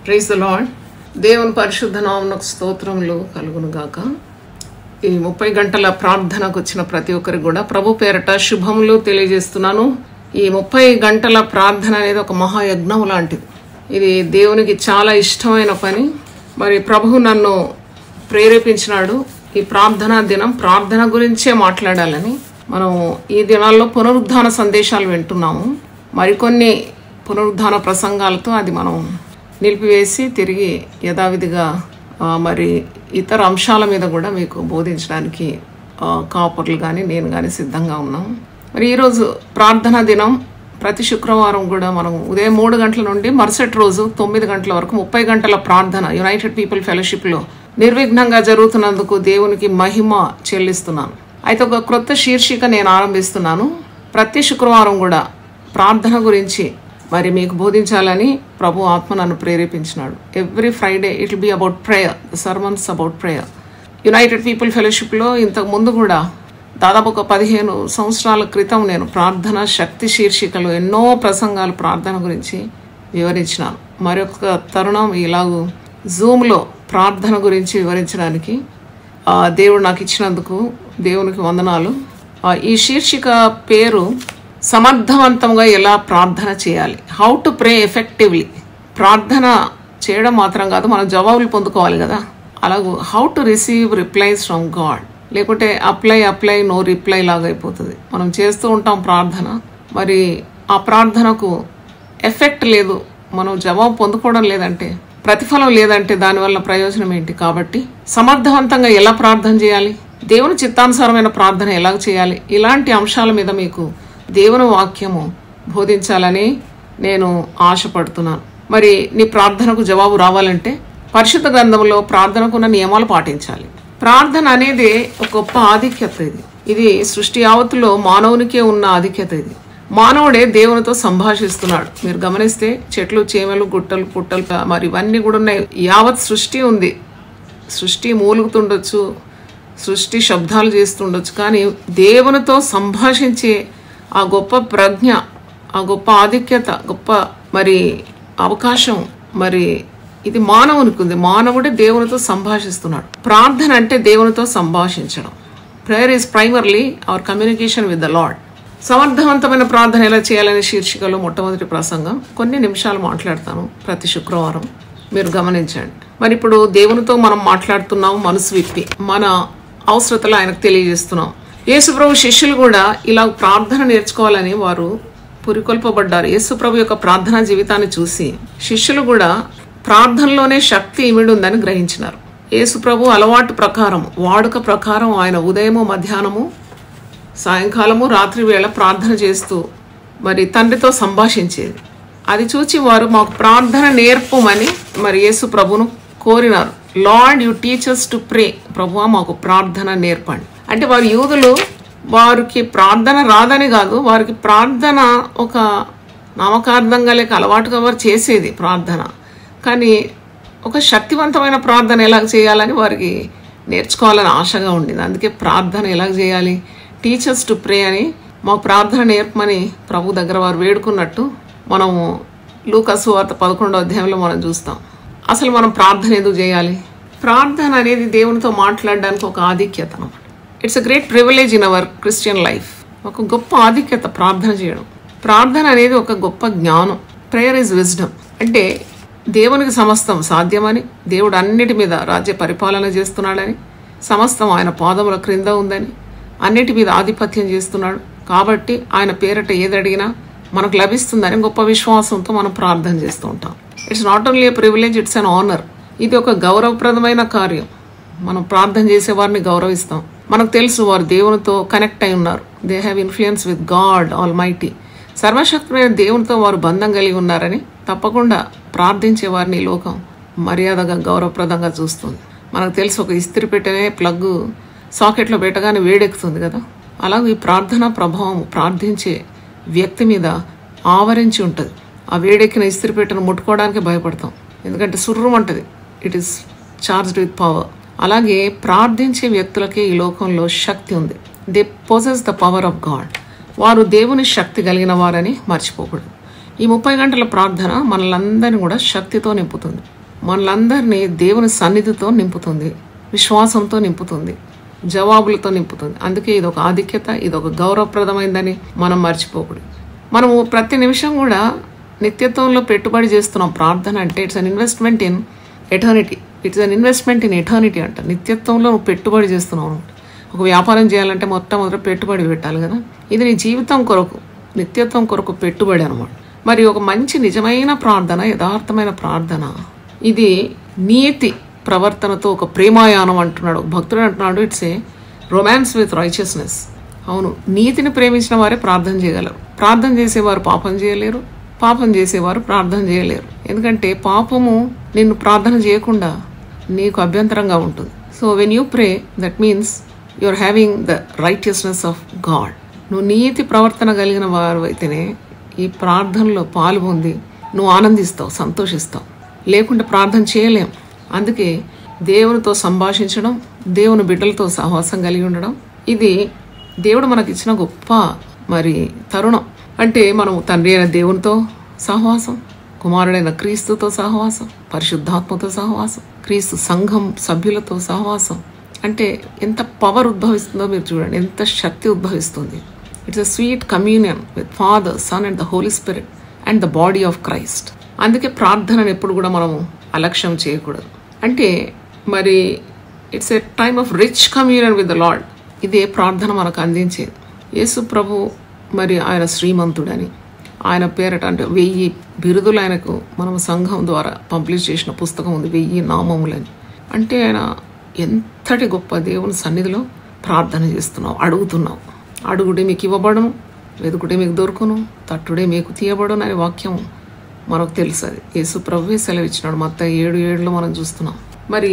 Praise the lord దేవుని పరిశుద్ధ నామనకు స్తోత్రములు కలుగును గాక ఈ ముప్పై గంటల ప్రార్థనకు వచ్చిన ప్రతి ఒక్కరికి కూడా ప్రభు పేరట శుభములు తెలియజేస్తున్నాను ఈ ముప్పై గంటల ప్రార్థన అనేది ఒక మహాయజ్ఞం లాంటిది ఇది దేవునికి చాలా ఇష్టమైన పని మరి ప్రభు నన్ను ప్రేరేపించినాడు ఈ ప్రార్థనా దినం ప్రార్థన గురించే మాట్లాడాలని మనం ఈ దినాల్లో పునరుద్ధాన సందేశాలు వింటున్నాము మరికొన్ని పునరుద్ధాన ప్రసంగాలతో అది మనం నిలిపివేసి తిరిగి యథావిధిగా ఆ, మరి ఇతర అంశాల మీద కూడా మీకు బోధించడానికి ఆ, కాపర్లు కానీ నేను కానీ సిద్ధంగా ఉన్నాం మరి ఈరోజు ప్రార్థనా దినం ప్రతి శుక్రవారం కూడా మనం ఉదయం మూడు గంటల నుండి మరుసటి రోజు తొమ్మిది గంటల వరకు ముప్పై గంటల ప్రార్థన యునైటెడ్ పీపుల్ ఫెలోషిప్లో నిర్విఘ్నంగా జరుగుతున్నందుకు దేవునికి మహిమ చెల్లిస్తున్నాను అయితే ఒక క్రొత్త శీర్షిక నేను ఆరంభిస్తున్నాను ప్రతి శుక్రవారం కూడా ప్రార్థన గురించి మరి మీకు బోధించాలని ప్రభు ఆత్మ నన్ను ప్రేరేపించినాడు every Friday it will be about prayer the sermons about prayer united people ఫెలోషిప్లో ఇంతకు ముందు కూడా దాదాపు ఒక పదిహేను సంవత్సరాల క్రితం నేను ప్రార్థన శక్తి శీర్షికలు ఎన్నో ప్రసంగాలు ప్రార్థన గురించి వివరించినాను మరొక తరుణం ఇలాగూ జూమ్లో ప్రార్థన గురించి వివరించడానికి ఆ, దేవుడు నాకు ఇచ్చినందుకు దేవునికి వందనాలు ఆ, ఈ శీర్షిక పేరు సమర్థవంతంగా ఎలా ప్రార్థన చేయాలి హౌ టు ప్రే ఎఫెక్టివ్లీ ప్రార్థన చేయడం మాత్రం కాదు మనం జవాబులు పొందుకోవాలి కదా అలాగూ how to receive replies from God లేకుంటే అప్లై అప్లై నో రిప్లై లాగా అయిపోతుంది మనం చేస్తూ ఉంటాం ప్రార్థన మరి ఆ ప్రార్థనకు ఎఫెక్ట్ లేదు మనం జవాబు పొందుకోవడం లేదంటే ప్రతిఫలం లేదంటే దానివల్ల ప్రయోజనం ఏంటి కాబట్టి సమర్థవంతంగా ఎలా ప్రార్థన చేయాలి దేవుని చిత్తానుసారమైన ప్రార్థన ఎలా చేయాలి ఇలాంటి అంశాల మీద మీకు దేవుని వాక్యము బోధించాలని నేను ఆశపడుతున్నాను మరి నీ ప్రార్థనకు జవాబు రావాలంటే పరిశుద్ధ గ్రంథంలో ప్రార్థనకున్న నియమాలు పాటించాలి ప్రార్థన అనేది ఒక గొప్ప ఆధిక్యత ఇది ఇది సృష్టి యావత్తులో మానవునికే ఉన్న ఆధిక్యత ఇది మానవుడే దేవునితో సంభాషిస్తున్నాడు మీరు గమనిస్తే చెట్లు చేమలు గుట్టలు పుట్టలు మరి ఇవన్నీ కూడా ఉన్నాయి యావత్ సృష్టి ఉంది సృష్టి మూలుగుతుండొచ్చు సృష్టి శబ్దాలు చేస్తుండొచ్చు కానీ దేవునితో సంభాషించే ఆ గొప్ప ప్రజ్ఞ ఆ గొప్ప ఆధిక్యత గొప్ప మరి అవకాశం మరి ఇది మానవునికి ఉంది మానవుడే దేవునితో సంభాషిస్తున్నాడు ప్రార్థన అంటే దేవునితో సంభాషించడం prayer is primarily our communication with the Lord సమర్థవంతమైన ప్రార్థన ఎలా చేయాలనే శీర్షికలో మొట్టమొదటి ప్రసంగం కొన్ని నిమిషాలు మాట్లాడతాను ప్రతి శుక్రవారం మీరు గమనించండి మరి ఇప్పుడు దేవునితో మనం మాట్లాడుతున్నాం మనసు విప్పి మన అవసరతలు ఆయనకు తెలియజేస్తున్నాం యేసుప్రభు శిష్యులు కూడా ఇలా ప్రార్థన నేర్చుకోవాలని వారు పురికొల్పబడ్డారు యేసుప్రభు యొక్క ప్రార్థనా జీవితాన్ని చూసి శిష్యులు కూడా ప్రార్థనలోనే శక్తి ఇమిడి ఉందని గ్రహించినారు యేసుప్రభు అలవాటు ప్రకారం వాడుక ప్రకారం ఆయన ఉదయము మధ్యాహ్నము సాయంకాలము రాత్రి వేళ ప్రార్థన చేస్తూ మరి తండ్రితో సంభాషించేది అది చూచి వారు మాకు ప్రార్థన నేర్పమని మరి యేసు ప్రభును కోరినారు lord you teachers to pray ప్రభువా మాకు ప్రార్థన నేర్పండి అంటే వారు యూదులు వారికి ప్రార్థన రాదని కాదు వారికి ప్రార్థన ఒక నామకార్థంగా లేక అలవాటుగా వారు చేసేది ప్రార్థన కానీ ఒక శక్తివంతమైన ప్రార్థన ఎలా చేయాలని వారికి నేర్చుకోవాలని ఆశగా ఉండేది అందుకే ప్రార్థన ఎలా చేయాలి టీచర్స్ టు ప్రే అని మా ప్రార్థన నేర్పమని ప్రభు దగ్గర వారు వేడుకున్నట్టు మనము లూకసు వార్త పదకొండో అధ్యాయంలో మనం చూస్తాం అసలు మనం ప్రార్థన ఎందుకు చేయాలి ప్రార్థన అనేది దేవునితో మాట్లాడడానికి ఒక ఆధిక్యత అనమాట it's a great privilege in our Christian life ఒక గొప్ప ఆధిక్యత ప్రార్థన చేయడం ప్రార్థన అనేది ఒక గొప్ప జ్ఞానం ప్రేయర్ ఇస్ విజ్డమ్ అంటే దేవునికి సమస్తం సాధ్యమని దేవుడు అన్నిటి మీద రాజ్య పరిపాలన చేస్తున్నాడని సమస్తం ఆయన పాదముల క్రింద ఉందని అన్నిటి మీద ఆధిపత్యం చేస్తున్నాడు కాబట్టి ఆయన పేరట ఏది అడిగినా మనకు లభిస్తుందని గొప్ప విశ్వాసంతో మనం ప్రార్థన చేస్తూ ఉంటాం it's not only a privilege it's an honour ఇది ఒక గౌరవప్రదమైన కార్యం మనం ప్రార్థన చేసే వారిని గౌరవిస్తాం మనకు తెలుసు వారు దేవునితో కనెక్ట్ అయి ఉన్నారు they have influence with God almighty సర్వశక్తులైన దేవునితో వారు బంధం కలిగి ఉన్నారని తప్పకుండా ప్రార్థించే వారిని ఈ లోకం మర్యాదగా గౌరవప్రదంగా చూస్తుంది మనకు తెలుసు ఒక ఇస్త్రీ పెట్టనే ప్లగ్ సాకెట్లో పెట్టగానే వేడెక్కుతుంది కదా అలాగే ఈ ప్రార్థన ప్రభావం ప్రార్థించే వ్యక్తి మీద ఆవరించి ఉంటుంది ఆ వేడెక్కిన ఇస్త్రీ పెట్టెను ముట్టుకోవడానికి భయపడతాం ఎందుకంటే సుర్రమంటది it is charged with power అలాగే ప్రార్థించే వ్యక్తులకే ఈ లోకంలో శక్తి ఉంది they possess the power of God వారు దేవుని శక్తి కలిగిన వారని మర్చిపోకూడదు ఈ ముప్పై గంటల ప్రార్థన మనలందరినీ కూడా శక్తితో నింపుతుంది మనలందరినీ దేవుని సన్నిధితో నింపుతుంది విశ్వాసంతో నింపుతుంది జవాబులతో నింపుతుంది అందుకే ఇది ఒక ఆధిక్యత ఇది ఒక గౌరవప్రదమైందని మనం మర్చిపోకూడదు మనము ప్రతి నిమిషం కూడా నిత్యత్వంలో పెట్టుబడి చేస్తున్నాం ప్రార్థన అంటే it's an investment in eternity it's an investment in eternity అంట నిత్యత్వంలో నువ్వు పెట్టుబడి చేస్తున్నావు అన్నమాట. ఒక వ్యాపారం చేయాలంటే మొత్తం మొదట పెట్టుబడి పెట్టాలి కదా ఇది నీ జీవితం కొరకు నిత్యత్వం కొరకు పెట్టుబడి అనమాట మరి ఒక మంచి నిజమైన ప్రార్థన యథార్థమైన ప్రార్థన ఇది నీతి ప్రవర్తనతో ఒక ప్రేమాయానం అంటున్నాడు ఒక భక్తుడు అంటున్నాడు it's a romance with righteousness అవును నీతిని ప్రేమించిన వారే ప్రార్థన చేయగలరు ప్రార్థన చేసేవారు పాపం చేయలేరు పాపం చేసేవారు ప్రార్థన చేయలేరు ఎందుకంటే పాపము నిన్ను ప్రార్థన చేయకుండా నీకు అభ్యంతరంగా ఉంటుంది so when you pray that means you are having the righteousness of God నువ్వు నీతి ప్రవర్తన కలిగిన వారు అయితేనే ఈ ప్రార్థనలో పాల్గొంది నువ్వు ఆనందిస్తావు సంతోషిస్తావు లేకుంటే ప్రార్థన చేయలేం అందుకే దేవునితో సంభాషించడం దేవుని బిడ్డలతో సహవాసం కలిగి ఉండడం ఇది దేవుడు మనకి ఇచ్చిన గొప్ప మరి తరుణం అంటే మనం తండ్రి అయిన దేవునితో సహవాసం కుమారుడైన క్రీస్తుతో సహవాసం పరిశుద్ధాత్మతో సహవాసం క్రీస్తు సంఘం సభ్యులతో సహవాసం అంటే ఎంత పవర్ ఉద్భవిస్తుందో మీరు చూడండి ఎంత శక్తి ఉద్భవిస్తుంది it's a sweet communion with Father Son and the Holy Spirit and the body of Christ అందుకే ప్రార్థనను ఎప్పుడు కూడా మనము అలక్ష్యం చేయకూడదు అంటే మరి it's a time of rich communion with the Lord ఇదే ప్రార్థన మనకు అందించేది యేసు ప్రభు మరి ఆయన శ్రీమంతుడని ఆయన పేరట అంటే వెయ్యి బిరుదులు ఆయనకు మనం సంఘం ద్వారా పబ్లిష్ చేసిన పుస్తకం ఉంది వెయ్యి నామములని అంటే ఆయన ఎంతటి గొప్ప దేవుని సన్నిధిలో ప్రార్థన చేస్తున్నావు అడుగుతున్నావు అడుగుడే మీకు ఇవ్వబడును వెతుకుటే మీకు దొరుకును తట్టుడే మీకు తీయబడును అనే వాక్యం మనకు తెలుసు అది యేసు ప్రభువే సెలవిచ్చినాడు మొత్త ఏడు ఏడులో మనం చూస్తున్నాం మరి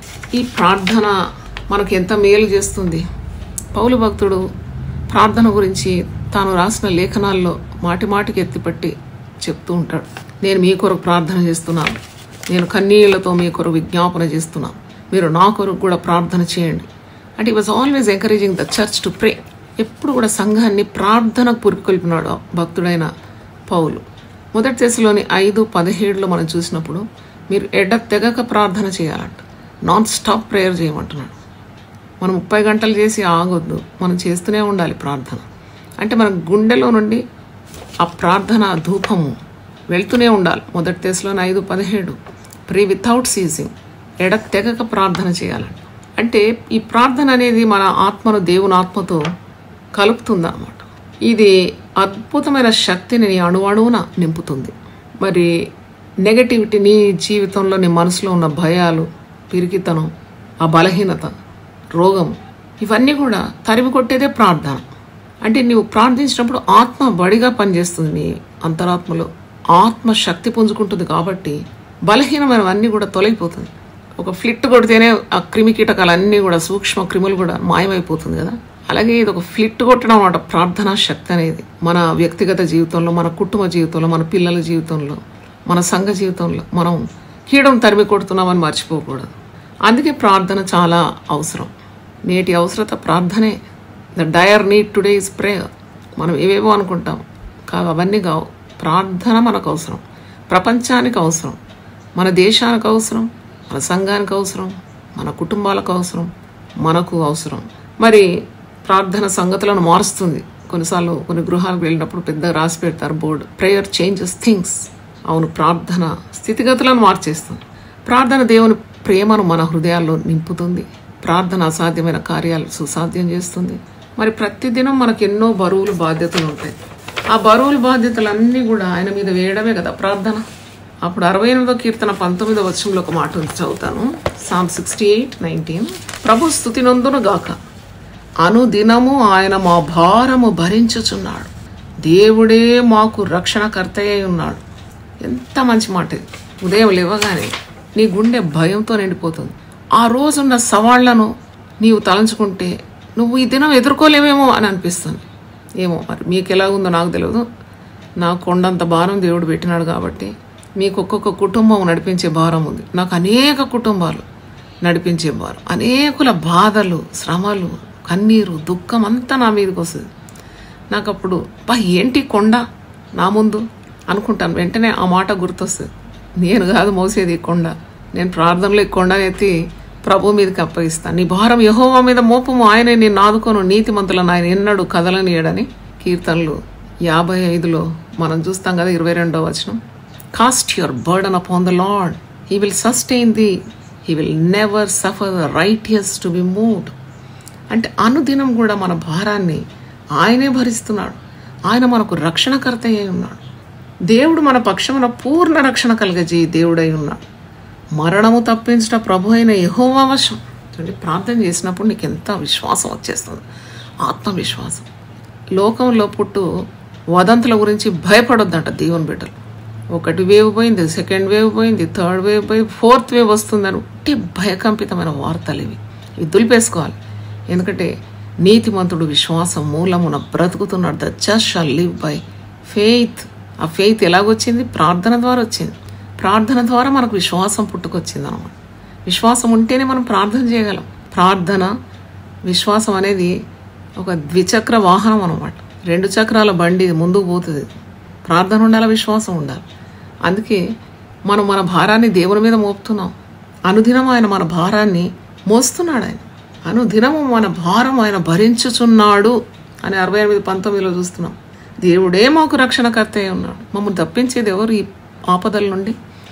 ఈ ప్రార్థన మనకు ఎంత మేలు చేస్తుంది పౌలు భక్తుడు ప్రార్థన గురించి తాను రాసిన లేఖనాల్లో మాటి మాటికి ఎత్తిపట్టి చెప్తూ ఉంటాడు నేను మీ కొరకు ప్రార్థన చేస్తున్నాను నేను కన్నీళ్లతో మీ కొరకు విజ్ఞాపన చేస్తున్నాను మీరు నా కొరకు కూడా ప్రార్థన చేయండి అంటే he was always encouraging the church to pray ఎప్పుడు కూడా సంఘాన్ని ప్రార్థనకు పురికొల్పినాడు భక్తుడైన పౌలు మొదటి దశలోని ఐదు పదిహేడులో మనం చూసినప్పుడు మీరు ఎడ తెగక ప్రార్థన చేయాలంట నాన్ స్టాప్ ప్రేయర్ చేయమంటున్నాడు మనం ముప్పై గంటలు చేసి ఆగొద్దు మనం చేస్తూనే ఉండాలి ప్రార్థన అంటే మన గుండెలో నుండి ఆ ప్రార్థన ధూపము వెళ్తూనే ఉండాలి మొదటి దశలోని ఐదు పదిహేడు ప్రే వితౌట్ సీజింగ్ ఎడ తెగక ప్రార్థన చేయాలంట అంటే ఈ ప్రార్థన అనేది మన ఆత్మను దేవుని ఆత్మతో కలుపుతుందన్నమాట ఇది అద్భుతమైన శక్తిని నీ అణువణువున నింపుతుంది మరి నెగటివిటీ నీ జీవితంలో నీ మనసులో ఉన్న భయాలు పిరికితనం ఆ బలహీనత రోగం ఇవన్నీ కూడా తరిమి కొట్టేదే ప్రార్థన అంటే నీవు ప్రార్థించినప్పుడు ఆత్మ బడిగా పనిచేస్తుంది నీ అంతరాత్మలో ఆత్మ శక్తి పుంజుకుంటుంది కాబట్టి బలహీనమైనవన్నీ కూడా తొలగిపోతుంది ఒక ఫ్లిట్ కొడితేనే ఆ క్రిమి కీటకాలన్నీ కూడా సూక్ష్మ క్రిములు కూడా మాయమైపోతుంది కదా అలాగే ఇది ఒక ఫ్లిట్ కొట్టడం అన్నమాట ప్రార్థనా శక్తి అనేది మన వ్యక్తిగత జీవితంలో మన కుటుంబ జీవితంలో మన పిల్లల జీవితంలో మన సంఘ జీవితంలో మనం కీడం తరిమి కొడుతున్నామని మర్చిపోకూడదు అందుకే ప్రార్థన చాలా అవసరం నేటి అవసరత ప్రార్థనే the dire need today is prayer మనం ఏవేవో అనుకుంటాం కావు అవన్నీ కావు ప్రార్థన మనకు అవసరం ప్రపంచానికి అవసరం మన దేశానికి అవసరం మన సంఘానికి అవసరం మన కుటుంబాలకు అవసరం మనకు అవసరం మరి ప్రార్థన సంగతులను మారుస్తుంది కొన్నిసార్లు కొన్ని గృహాలకు వెళ్ళినప్పుడు పెద్దగా రాసి పెడతారు బోర్డు ప్రేయర్ చేంజెస్ థింగ్స్ అవును ప్రార్థన స్థితిగతులను మార్చేస్తుంది ప్రార్థన దేవుని ప్రేమను మన హృదయాల్లో నింపుతుంది ప్రార్థన అసాధ్యమైన కార్యాలు సుసాధ్యం చేస్తుంది మరి ప్రతిదినం మనకు ఎన్నో బరువులు బాధ్యతలు ఉంటాయి ఆ బరువుల బాధ్యతలన్నీ కూడా ఆయన మీద వేయడమే కదా ప్రార్థన అప్పుడు అరవై ఎనిమిదో కీర్తన పంతొమ్మిదో వచ్చంలో ఒక మాట ఉంది చదువుతాను సామ్ సిక్స్టీ ఎయిట్ నైన్టీన్ ప్రభు స్థుతి నొందును గాక అనుదినము ఆయన మా భారము భరించుచున్నాడు దేవుడే మాకు రక్షణకర్తయ్య ఉన్నాడు ఎంత మంచి మాట ఇది ఉదయం లేవగానే నీ గుండె భయంతో నిండిపోతుంది ఆ రోజున్న సవాళ్లను నీవు తలంచుకుంటే నువ్వు ఈ దినం ఎదుర్కోలేవేమో అని అనిపిస్తుంది ఏమో మరి మీకు ఎలా ఉందో నాకు తెలియదు నా కొండంత భారం దేవుడు పెట్టినాడు కాబట్టి మీకు ఒక్కొక్క కుటుంబం నడిపించే భారం ఉంది నాకు అనేక కుటుంబాలు నడిపించే భారం అనేకుల బాధలు శ్రమలు కన్నీరు దుఃఖం అంతా నా మీదకి వస్తుంది నాకు అప్పుడు బా ఏంటి కొండ నా ముందు అనుకుంటాను వెంటనే ఆ మాట గుర్తొస్తుంది నేను కాదు మోసేది ఈ కొండ నేను ప్రార్థనలో ఈ కొండని ఎత్తి ప్రభు మీదకి అప్పగిస్తాను నీ భారం యహోవా మీద మోపము ఆయనే నేను ఆదుకోను నీతిమంతులను ఆయన ఎన్నడు కదలనీయడని కీర్తనలు యాభై ఐదులో మనం చూస్తాం కదా ఇరవై రెండో వచనం cast your burden upon the Lord he will sustain thee he will never suffer the righteous to be moved అంటే అనుదినం కూడా మన భారాన్ని ఆయనే భరిస్తున్నాడు ఆయన మనకు రక్షణకర్త అయి ఉన్నాడు దేవుడు మన పక్షమున పూర్ణ రక్షణ కలగజేయి దేవుడై ఉన్నాడు మరణము తప్పించిన ప్రభు అయిన యహోవా వశం చూడండి ప్రార్థన చేసినప్పుడు నీకు ఎంత విశ్వాసం వచ్చేస్తుంది ఆత్మవిశ్వాసం లోకంలో పుట్టు వదంతుల గురించి భయపడొద్దంట దేవుని బిడ్డలు ఒకటి వేవ్ పోయింది సెకండ్ వేవ్ పోయింది థర్డ్ వేవ్ పోయి ఫోర్త్ వేవ్ వస్తుందని ఉట్టి భయకంపితమైన వార్తలు ఇవి ఇవి దులిపేసుకోవాలి ఎందుకంటే నీతిమంతుడు విశ్వాసం మూలమున బ్రతుకుతున్నాడు the just shall live by faith ఆ ఫెయిత్ ఎలాగొచ్చింది ప్రార్థన ద్వారా వచ్చింది ప్రార్థన ద్వారా మనకు విశ్వాసం పుట్టుకొచ్చింది అనమాట విశ్వాసం ఉంటేనే మనం ప్రార్థన చేయగలం ప్రార్థన విశ్వాసం అనేది ఒక ద్విచక్ర వాహనం అనమాట రెండు చక్రాల బండి ముందుకు పోతుంది ప్రార్థన ఉండాలి విశ్వాసం ఉండాలి అందుకే మనం మన భారాన్ని దేవుని మీద మోపుతున్నాం అనుదినం ఆయన మన భారాన్ని మోస్తున్నాడు ఆయన అనుదినము మన భారం ఆయన భరించుచున్నాడు అని అరవై ఎనిమిది పంతొమ్మిదిలో చూస్తున్నాం దేవుడే మాకు రక్షణకర్త అయి ఉన్నాడు మమ్మల్ని తప్పించేది ఎవరు ఈ ఆపదల నుండి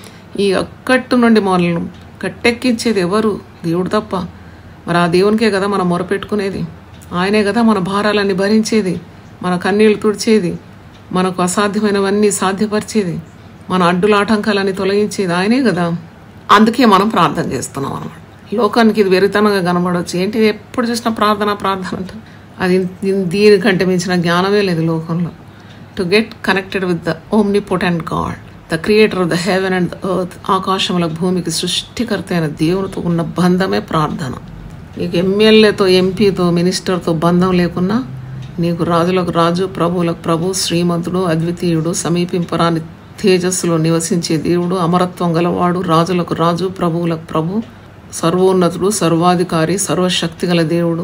ఈ అక్కట్టు నుండి మనల్ని కట్టెక్కించేది ఎవరు దేవుడు తప్ప మరి ఆ దేవునికే కదా మనం మొరపెట్టుకునేది ఆయనే కదా మన భారాలన్నీ భరించేది మన కన్నీళ్లు తుడిచేది మనకు అసాధ్యమైనవన్నీ సాధ్యపరిచేది మన అడ్డుల ఆటంకాలన్నీ తొలగించేది ఆయనే కదా అందుకే మనం ప్రార్థన చేస్తున్నాం అనమాట లోకానికి ఇది వెరితనంగా కనబడవచ్చు ఏంటి ఎప్పుడు చూసినా ప్రార్థన ప్రార్థన అంట అది దీని- దీనికంటే మించిన జ్ఞానమే లేదు లోకంలో to get connected with the omnipotent God the creator of the heaven and the earth ఆకాశముల భూమికి సృష్టికర్త అయిన దేవునితో ఉన్న బంధమే ప్రార్థన నీకు ఎమ్మెల్యేతో ఎంపీతో మినిస్టర్తో బంధం లేకున్నా నీకు రాజులకు రాజు ప్రభువులకు ప్రభు శ్రీమంతుడు అద్వితీయుడు సమీపింపరాని తేజస్సులో నివసించే దేవుడు అమరత్వం గలవాడు రాజులకు రాజు ప్రభువులకు ప్రభు సర్వోన్నతుడు సర్వాధికారి సర్వశక్తి గల దేవుడు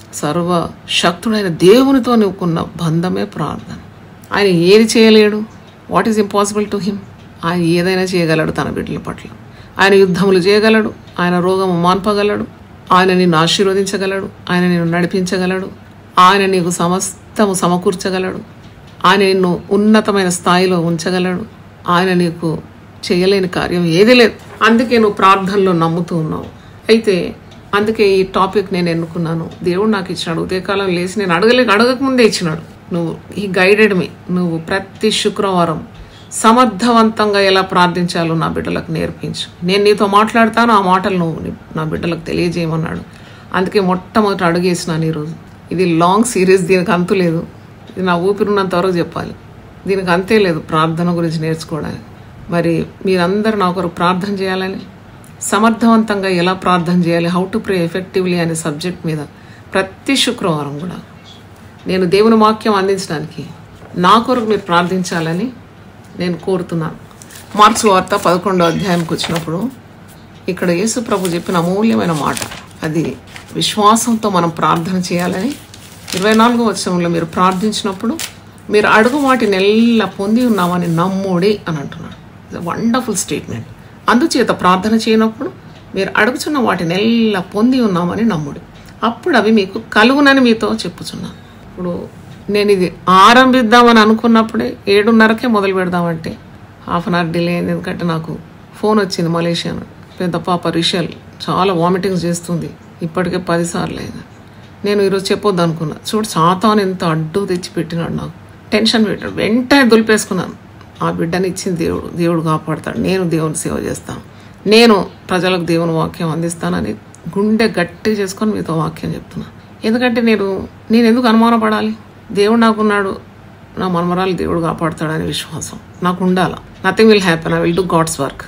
సర్వశక్తుడైన దేవునితో నువ్వుకున్న బంధమే ప్రార్థన ఆయన ఏది చేయలేడు what is impossible to him ఆయన ఏదైనా చేయగలడు తన బిడ్డల పట్ల ఆయన యుద్ధములు చేయగలడు ఆయన రోగము మాన్పగలడు ఆయన నిన్ను ఆశీర్వదించగలడు ఆయన నిన్ను నడిపించగలడు ఆయన నీకు సమస్తము సమకూర్చగలడు ఆయన నిన్ను ఉన్నతమైన స్థాయిలో ఉంచగలడు ఆయన నీకు చేయలేని కార్యం ఏది లేదు అందుకే నువ్వు ప్రార్థనలో నమ్ముతూ ఉన్నావు అయితే అందుకే ఈ టాపిక్ నేను ఎన్నుకున్నాను దేవుడు నాకు ఇచ్చినాడు ఉదయకాలం లేచి నేను అడగలేక అడగకముందే ఇచ్చినాడు నువ్వు ఈ గైడెడ్ మీ నువ్వు ప్రతి శుక్రవారం సమర్థవంతంగా ఎలా ప్రార్థించాలో నా బిడ్డలకు నేర్పించు నేను నీతో మాట్లాడతాను ఆ మాటలు నువ్వు నీ- నా బిడ్డలకు తెలియజేయమన్నాడు అందుకే మొట్టమొదటి అడుగేసినాను ఈరోజు ఇది లాంగ్ సిరీస్ దీనికి అంతు లేదు ఇది నా ఊపిరినంత వరకు చెప్పాలి దీనికి అంతే లేదు ప్రార్థన గురించి నేర్చుకోవడానికి మరి మీరందరూ నా కొరకు ప్రార్థన చేయాలని సమర్థవంతంగా ఎలా ప్రార్థన చేయాలి హౌ టు ప్రే ఎఫెక్టివ్లీ అనే సబ్జెక్ట్ మీద ప్రతి శుక్రవారం కూడా నేను దేవుని వాక్యం అందించడానికి నా కొరకు మీరు ప్రార్థించాలని నేను కోరుతున్నాను మార్క్స్ వార్త పదకొండో అధ్యాయంకి వచ్చినప్పుడు ఇక్కడ యేసు ప్రభు చెప్పిన అమూల్యమైన మాట అది విశ్వాసంతో మనం ప్రార్థన చేయాలని ఇరవై నాలుగో వచ్చంలో మీరు ప్రార్థించినప్పుడు మీరు అడుగు వాటిని ఎల్లా పొంది ఉన్నామని నమ్ముడి అని అంటున్నాడు వండర్ఫుల్ స్టేట్మెంట్ అందుచేత ప్రార్థన చేయనప్పుడు మీరు అడుగుచున్న వాటిని ఎల్లా పొంది ఉన్నామని నమ్ముడి అప్పుడు అవి మీకు కలుగునని మీతో చెప్పుచున్నాను ఇప్పుడు నేను ఇది ఆరంభిద్దామని అనుకున్నప్పుడే ఏడున్నరకే మొదలు పెడదామంటే హాఫ్ అన్ అవర్ డిలే అయింది ఎందుకంటే నాకు ఫోన్ వచ్చింది మలేషియా నుండి. పెద్ద పాప రిషల్ చాలా వామిటింగ్స్ చేస్తుంది ఇప్పటికే పదిసార్లు అయింది నేను ఈరోజు చెప్పొద్దు అనుకున్నా చూడు సాతాను ఎంత అడ్డు తెచ్చి పెట్టినాడు నాకు టెన్షన్ పెట్టాడు వెంటనే దులిపేసుకున్నాను ఆ బిడ్డని ఇచ్చింది దేవుడు దేవుడు కాపాడతాడు నేను దేవుని సేవ చేస్తాను నేను ప్రజలకు దేవుని వాక్యం అందిస్తానని గుండె గట్టి చేసుకొని మీతో వాక్యం చెప్తున్నా ఎందుకంటే నేను నేను ఎందుకు అనుమానపడాలి దేవుడు నాకున్నాడు నా మనమరాలు దేవుడు కాపాడుతాడని విశ్వాసం నాకు ఉండాల nothing will happen I will do God's work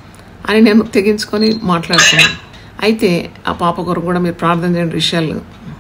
అని నేను తెగించుకొని మాట్లాడుతున్నాను అయితే ఆ పాప కొరకు కూడా మీరు ప్రార్థన చేయండి విషయాలు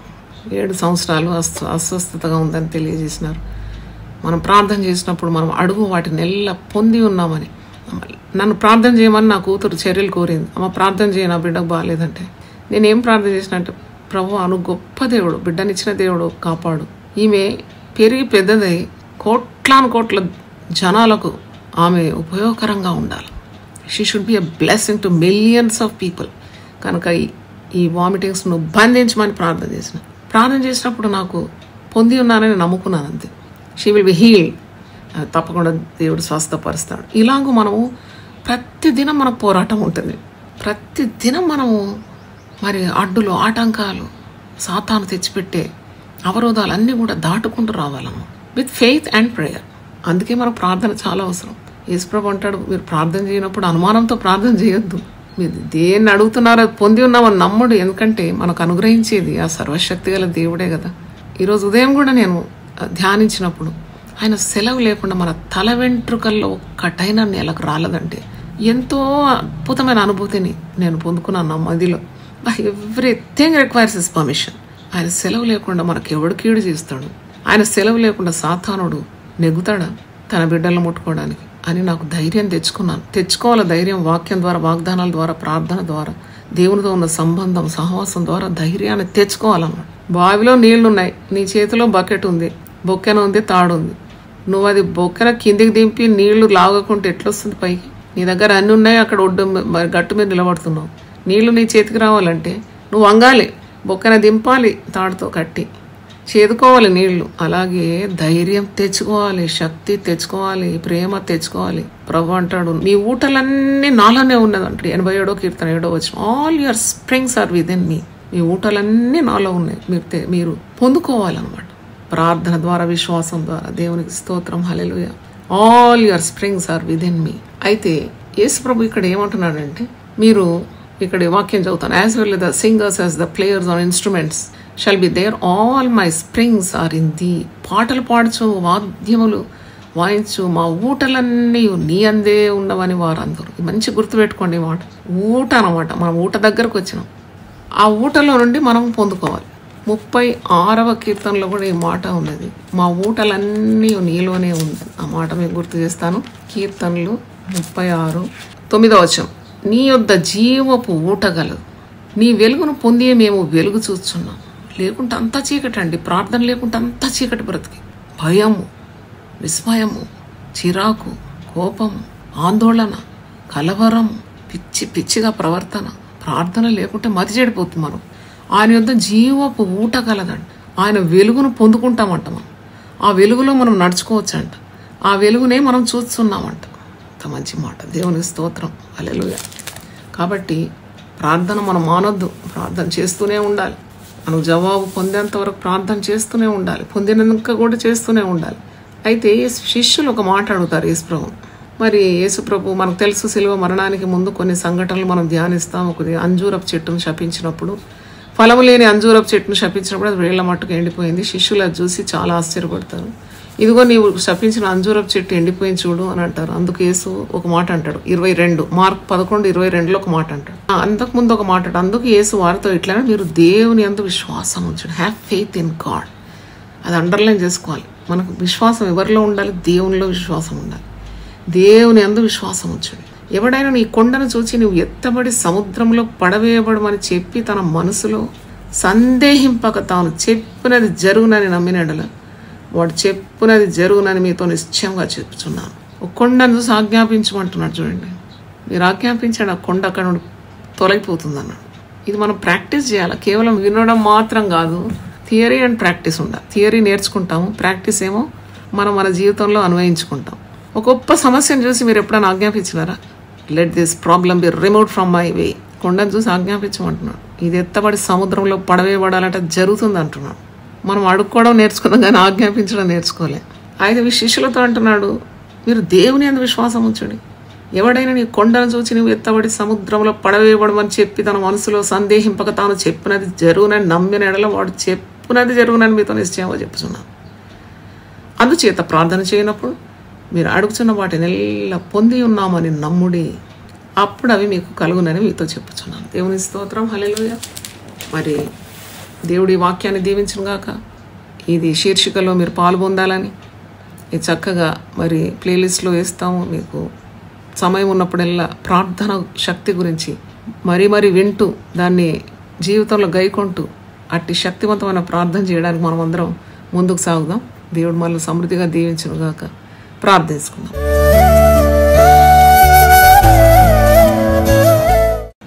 ఏడు సంవత్సరాలు అస్వ అస్వస్థతగా ఉందని తెలియజేసినారు మనం ప్రార్థన చేసినప్పుడు మనం అడుగు వాటిని ఎల్ల పొంది ఉన్నామని నన్ను ప్రార్థన చేయమని నా కూతురు చర్యలు కోరింది అమ్మ ప్రార్థన చేయ నా బిడ్డకు బాగాలేదంటే నేనేం ప్రార్థన చేసినట్టు ప్రభు అను గొప్ప దేవుడు బిడ్డనిచ్చిన దేవుడు కాపాడు ఈమె పెరిగి పెద్దదై కోట్లాను కోట్ల జనాలకు ఆమె ఉపయోగకరంగా ఉండాలి she should be a blessing to millions of people కనుక ఈ- ఈ వామిటింగ్స్ను బంధించమని ప్రార్థన చేసిన ప్రార్థన చేసినప్పుడు నాకు పొంది ఉన్నానని నమ్ముకున్నాను అంతే షీ విల్ బి హీల్ తప్పకుండా దేవుడు స్వస్థపరుస్తాడు ఇలాగూ మనము ప్రతిదినం మనకు పోరాటం ఉంటుంది ప్రతిదినం మనము మరి అడ్డులు ఆటంకాలు సాతాను తెచ్చిపెట్టే అవరోధాలు అన్నీ కూడా దాటుకుంటూ రావాలము విత్ ఫెయిత్ అండ్ ప్రేయర్ అందుకే మనకు ప్రార్థన చాలా అవసరం యేసుప్రభు అంటాడు మీరు ప్రార్థన చేయనప్పుడు అనుమానంతో ప్రార్థన చేయొద్దు మీరు దేన్ని అడుగుతున్నారో అది పొంది ఉన్నామని నమ్ముడు ఎందుకంటే మనకు అనుగ్రహించేది ఆ సర్వశక్తి గల దేవుడే కదా ఈరోజు ఉదయం కూడా నేను ఆ, ధ్యానించినప్పుడు ఆయన సెలవు లేకుండా మన తల వెంట్రుకల్లో ఒక్కటైనా నెలకు రాలేదంటే ఎంతో అద్భుతమైన అనుభూతిని నేను పొందుకున్నాను నా మదిలో ఎవ్రీథింగ్ రిక్వైర్స్ ఇస్ పర్మిషన్ ఆయన సెలవు లేకుండా మనకు ఎవడు కీడు చేస్తాడు ఆయన సెలవు లేకుండా సాతానుడు నెగ్గుతాడా తన బిడ్డలను ముట్టుకోవడానికి అని నాకు ధైర్యం తెచ్చుకున్నాను తెచ్చుకోవాలి ధైర్యం వాక్యం ద్వారా వాగ్దానాల ద్వారా ప్రార్థన ద్వారా దేవునితో ఉన్న సంబంధం సహవాసం ద్వారా ధైర్యాన్ని తెచ్చుకోవాలన్నమాట బావిలో నీళ్లున్నాయి నీ చేతిలో బకెట్ ఉంది బొక్కెన ఉంది తాడు ఉంది నువ్వు అది బొక్కెన కిందికి దింపి నీళ్లు లాగకుంటే ఎట్లొస్తుంది పైకి నీ దగ్గర అన్ని ఉన్నాయి అక్కడ ఒడ్డు మీ- మరి గట్టు మీద నిలబడుతున్నావు నీళ్లు నీ చేతికి రావాలంటే నువ్వు వంగాలి బొక్కెన దింపాలి తాడుతో కట్టి చేదుకోవాలి నీళ్లు అలాగే ధైర్యం తెచ్చుకోవాలి శక్తి తెచ్చుకోవాలి ప్రేమ తెచ్చుకోవాలి ప్రభు అంటాడు మీ ఊటలన్నీ నాలోనే ఉన్నది అంటాడు ఎనభై ఏడో కీర్తన ఏడో వచ్చిన all your springs are with in me మీ ఊటలన్నీ నాలో ఉన్నాయి మీరు తె- మీరు పొందుకోవాలన్నమాట ప్రార్థన ద్వారా విశ్వాసం ద్వారా దేవునికి స్తోత్రం hallelujah all your springs are with in me అయితే యేసు ప్రభు ఇక్కడ ఏమంటున్నాడంటే మీరు ఇక్కడ ఈ వాక్యం చదువుతాను as well the singers as the players on instruments shall be there all my springs are in the పాటలు పాడచ్చు వాద్యములు వాయించు మా ఊటలన్నీ నీ అందే ఉన్నవని వారు అందరూ ఇది మంచి గుర్తుపెట్టుకోండి ఈ మాట ఊట అనమాట మనం ఊట దగ్గరకు వచ్చినాం ఆ ఊటలో నుండి మనం పొందుకోవాలి ముప్పై ఆరవ కీర్తనలో కూడా ఈ మాట ఉన్నది మా ఊటలన్నీ నీలోనే ఉంది ఆ మాట మీకు గుర్తు చేస్తాను కీర్తనలు ముప్పై ఆరు తొమ్మిదవ వచనం నీ యొద్ద జీవపు ఊట గలదు నీ వెలుగును పొంది మేము వెలుగు చూస్తున్నాం లేకుంటే అంతా చీకటి అండి ప్రార్థన లేకుంటే అంతా చీకటి బ్రతికి భయము విస్మయము చిరాకు కోపము ఆందోళన కలవరం పిచ్చి పిచ్చిగా ప్రవర్తన ప్రార్థన లేకుంటే మతి చెడిపోతుంది మనం ఆయన యొద్ద జీవపు ఊట కలదండి ఆయన వెలుగును పొందుకుంటామంట మనం ఆ వెలుగులో మనం నడుచుకోవచ్చంట ఆ వెలుగునే మనం చూస్తున్నామంట అంత మంచి మాట దేవునికి స్తోత్రం అలెలుయ కాబట్టి ప్రార్థన మనం మానొద్దు ప్రార్థన చేస్తూనే ఉండాలి మనం జవాబు పొందేంత వరకు ప్రార్థన చేస్తూనే ఉండాలి పొందినాక కూడా చేస్తూనే ఉండాలి అయితే యేసు- శిష్యులు ఒక మాట అడుగుతారు యేసుప్రభు మరి యేసుప్రభు మనకు తెలుసు శిలువ మరణానికి ముందు కొన్ని సంఘటనలు మనం ధ్యానిస్తాం ఒకటి అంజూరపు చెట్టును శపించినప్పుడు ఫలము లేని అంజూరపు చెట్టును శపించినప్పుడు అది వేళ్ల మట్టుకు ఎండిపోయింది శిష్యులు అది చూసి చాలా ఆశ్చర్యపడతారు ఇదిగో నీవు శపించిన అంజూరపు చెట్టు ఎండిపోయింది చూడు అని అంటారు అందుకు యేసు ఒక మాట అంటాడు ఇరవై రెండు మార్క్ పదకొండు ఇరవై రెండులో ఒక మాట అంటాడు ఆ, అంతకు ముందు ఒక మాట అంటాడు అందుకు యేసు వారితో ఇట్లా మీరు దేవుని అందు విశ్వాసం ఉంచండి హ్యావ్ ఫెయిత్ ఇన్ గాడ్ అది అండర్లైన్ చేసుకోవాలి మనకు విశ్వాసం ఎవరిలో ఉండాలి దేవునిలో విశ్వాసం ఉండాలి దేవుని అందు విశ్వాసం ఉంచండి ఎవడైనా నీ కొండను చూచి నువ్వు ఎత్తబడి సముద్రంలో పడవేయబడమని చెప్పి తన మనసులో సందేహింపక తాను చెప్పినది జరుగునని నమ్మినడల వాడు చెప్పునది జరుగునని మీతో నిశ్చయంగా చెప్పుచున్నాను ఒక కొండను చూసి ఆజ్ఞాపించమంటున్నాడు చూడండి మీరు ఆజ్ఞాపించాడు ఆ కొండ అక్కడ నుండి తొలగిపోతుంది అన్నాడు ఇది మనం ప్రాక్టీస్ చేయాలి కేవలం వినడం మాత్రం కాదు థియరీ అండ్ ప్రాక్టీస్ ఉండాలి థియరీ నేర్చుకుంటాము ప్రాక్టీస్ ఏమో మనం మన జీవితంలో అన్వయించుకుంటాం ఒక గొప్ప సమస్యను చూసి మీరు ఎప్పుడైనా ఆజ్ఞాపించినారా let this problem be remote from my way కొండను చూసి ఆజ్ఞాపించమంటున్నాడు ఇది ఎత్తబడి సముద్రంలో పడవేయబడాలంటే జరుగుతుంది అంటున్నాడు మనం అడుక్కోవడం నేర్చుకున్నాం కానీ ఆజ్ఞాపించడం నేర్చుకోలే అయితే ఈ శిష్యులతో అంటున్నాడు మీరు దేవుని అందు విశ్వాసం ఉంచండి ఎవడైనా నీ కొండను చూచి నువ్వు ఎత్తబడి సముద్రంలో పడవేయబడమని చెప్పి తన మనసులో సందేహింపక తాను చెప్పినది జరుగునని నమ్మిన ఎడల వాడు చెప్పినది జరుగునని మీతో నిశ్చయంగా చెప్పుచున్నాను అందుచేత ప్రార్థన చేయనప్పుడు మీరు అడుగుతున్న వాటిని ఎల్లా పొంది ఉన్నామని నమ్ముడి అప్పుడు అవి మీకు కలుగునని మీతో చెప్పుచున్నాను దేవుని స్తోత్రం హల్లెలూయా మరి దేవుడి వాక్యాన్ని దీవించును గాక ఇది శీర్షికలో మీరు పాల్పొందాలని ఇది చక్కగా మరి ప్లేలిస్ట్లో వేస్తాము మీకు సమయం ఉన్నప్పుడల్లా ప్రార్థన శక్తి గురించి మరీ మరీ వింటూ దాన్ని జీవితంలో గైకొంటూ అట్టి శక్తివంతమైన ప్రార్థన చేయడానికి మనం అందరం ముందుకు సాగుదాం దేవుడు మళ్ళీ సమృద్ధిగా దీవించును గాక ప్రార్థించుకుందాం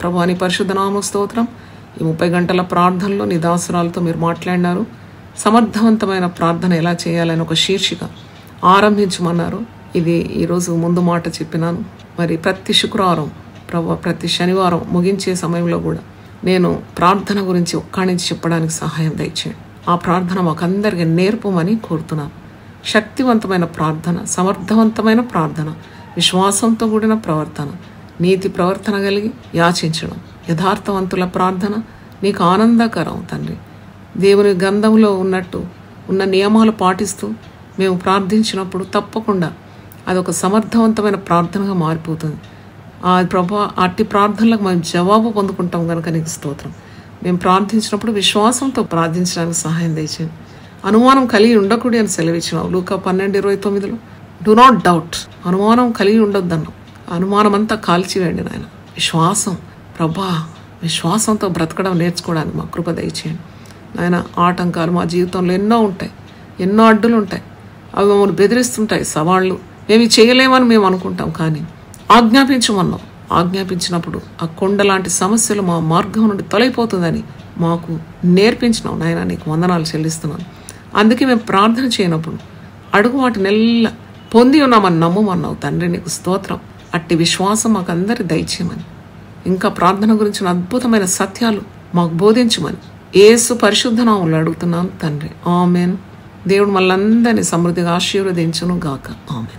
ప్రభు నీ పరిశుద్ధ నామ స్తోత్రం ఈ ముప్పై గంటల ప్రార్థనలో నీ దాసురాలతో మీరు మాట్లాడినారు సమర్థవంతమైన ప్రార్థన ఎలా చేయాలని ఒక శీర్షిక ఆరంభించమన్నారు ఇది ఈరోజు ముందు మాట చెప్పినాను మరి ప్రతి శుక్రవారం ప్రభు ప్రతి శనివారం ముగించే సమయంలో కూడా నేను ప్రార్థన గురించి ఒక్కడి నుంచి చెప్పడానికి సహాయం దయచేయండి ఆ ప్రార్థన మాకందరికీ నేర్పమని కోరుతున్నాను శక్తివంతమైన ప్రార్థన సమర్థవంతమైన ప్రార్థన విశ్వాసంతో కూడిన ప్రవర్తన నీతి ప్రవర్తన కలిగి యాచించడం యథార్థవంతుల ప్రార్థన నీకు ఆనందకరం తండ్రి దేవుని గంధంలో ఉన్నట్టు ఉన్న నియమాలు పాటిస్తూ మేము ప్రార్థించినప్పుడు తప్పకుండా అదొక సమర్థవంతమైన ప్రార్థనగా మారిపోతుంది ఆ ప్రభా అట్టి ప్రార్థనలకు మేము జవాబు పొందుకుంటాం కనుక నీకు స్తోత్రం మేము ప్రార్థించినప్పుడు విశ్వాసంతో ప్రార్థించడానికి సహాయం దయచేయండి అనుమానం కలిగి ఉండకూడదు అని సెలవిచ్చినావు లూకా పన్నెండు ఇరవై తొమ్మిదిలో డు నాట్ డౌట్ అనుమానం కలిగి ఉండొద్దన్నాం అనుమానం అంతా కాల్చివేయండి నాయన విశ్వాసం ప్రభా విశ్వాసంతో బ్రతకడం నేర్చుకోవడానికి మా కృప దయచేయండి నాయన ఆటంకాలు మా జీవితంలో ఎన్నో ఉంటాయి ఎన్నో అడ్డులు ఉంటాయి అవి మమ్మల్ని బెదిరిస్తుంటాయి సవాళ్ళు మేము ఇది చేయలేమని మేము అనుకుంటాం కానీ ఆజ్ఞాపించమన్నాం ఆజ్ఞాపించినప్పుడు ఆ కొండ లాంటి సమస్యలు మా మార్గం నుండి తొలగిపోతుందని మాకు నేర్పించినావు నాయన నీకు వందనాలు చెల్లిస్తున్నాను అందుకే మేము ప్రార్థన చేయనప్పుడు అడుగు వాటి నెల్ల పొంది ఉన్నామని నమ్మమన్నావు తండ్రి నీకు స్తోత్రం అట్టి విశ్వాసం మాకు అందరి దయచేయమని ఇంకా ప్రార్థన గురించిన అద్భుతమైన సత్యాలు మాకు బోధించమని ఏసు పరిశుద్ధ నామంలో అడుగుతున్నాను తండ్రి ఆమెన్ దేవుడు మళ్ళందరినీ సమృద్ధిగా ఆశీర్వదించును గాక ఆమెన్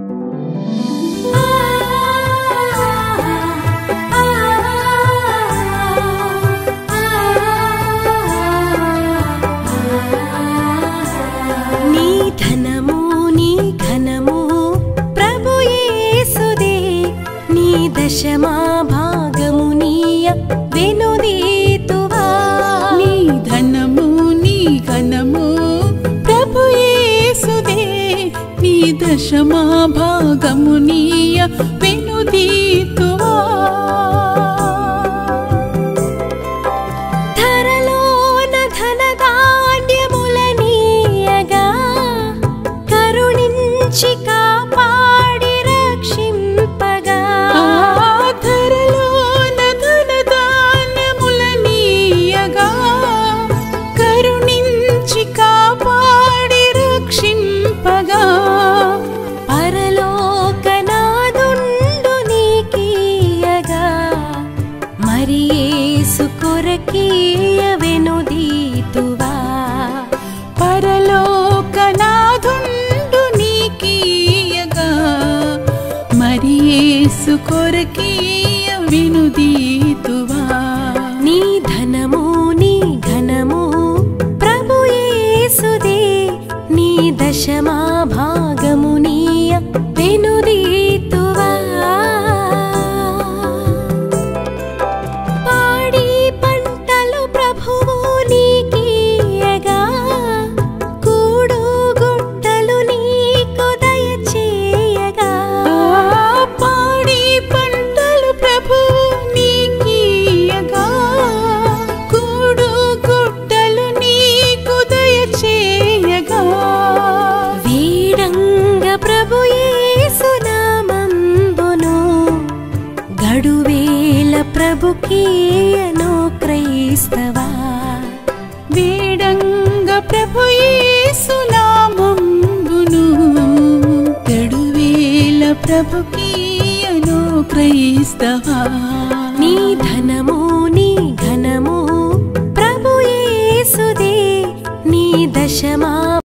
నీ ధనము నీ ఘనము ప్రభు యేసుదే నీ దశమా భాగము నీయ వెనుదీతువా నీ ధనము నీ ఘనము ప్రభు యేసుదే నీ దశమా భాగము నీయ వెనుదీతువా ధరలోన ధనధాన్యముల నీయగా కరుణించి కాపాడి రక్షింపగా ఆధరలోన ధనధాన్యముల నీయగా కరుణించి కాపాడి రక్షింపగా పరలోకనాదుండు నీకీయగా మరి యేసు కొరకీయ వెనుదీతువా పరలోకనాథుండు నీకీయగా మరి యేసు కొరకీయ వినుదీతువా నీ ధనము నీ ఘనము ప్రభు యేసుదే నీ దశమా భాగము నీయ వెనుదీతువా పాడి పంటలు ప్రభువు నీకీయగా కూడు గుట్టలు నీకు దయచేయగా ఆ పాడి పంటలు ప్రభు నీకీయగా కూడు గుట్టలు నీకు దయచేయగా వీడంగ ప్రభు యేసునామంబును గడువేల ప్రభుకీయను క్రైస్తవా వేడంగ ప్రభు యేసునామంబును గడువేల ప్రభుకీయను క్రైస్తవా నీ ధనము నీ ఘనము ప్రభు యేసుదే నీ దశమా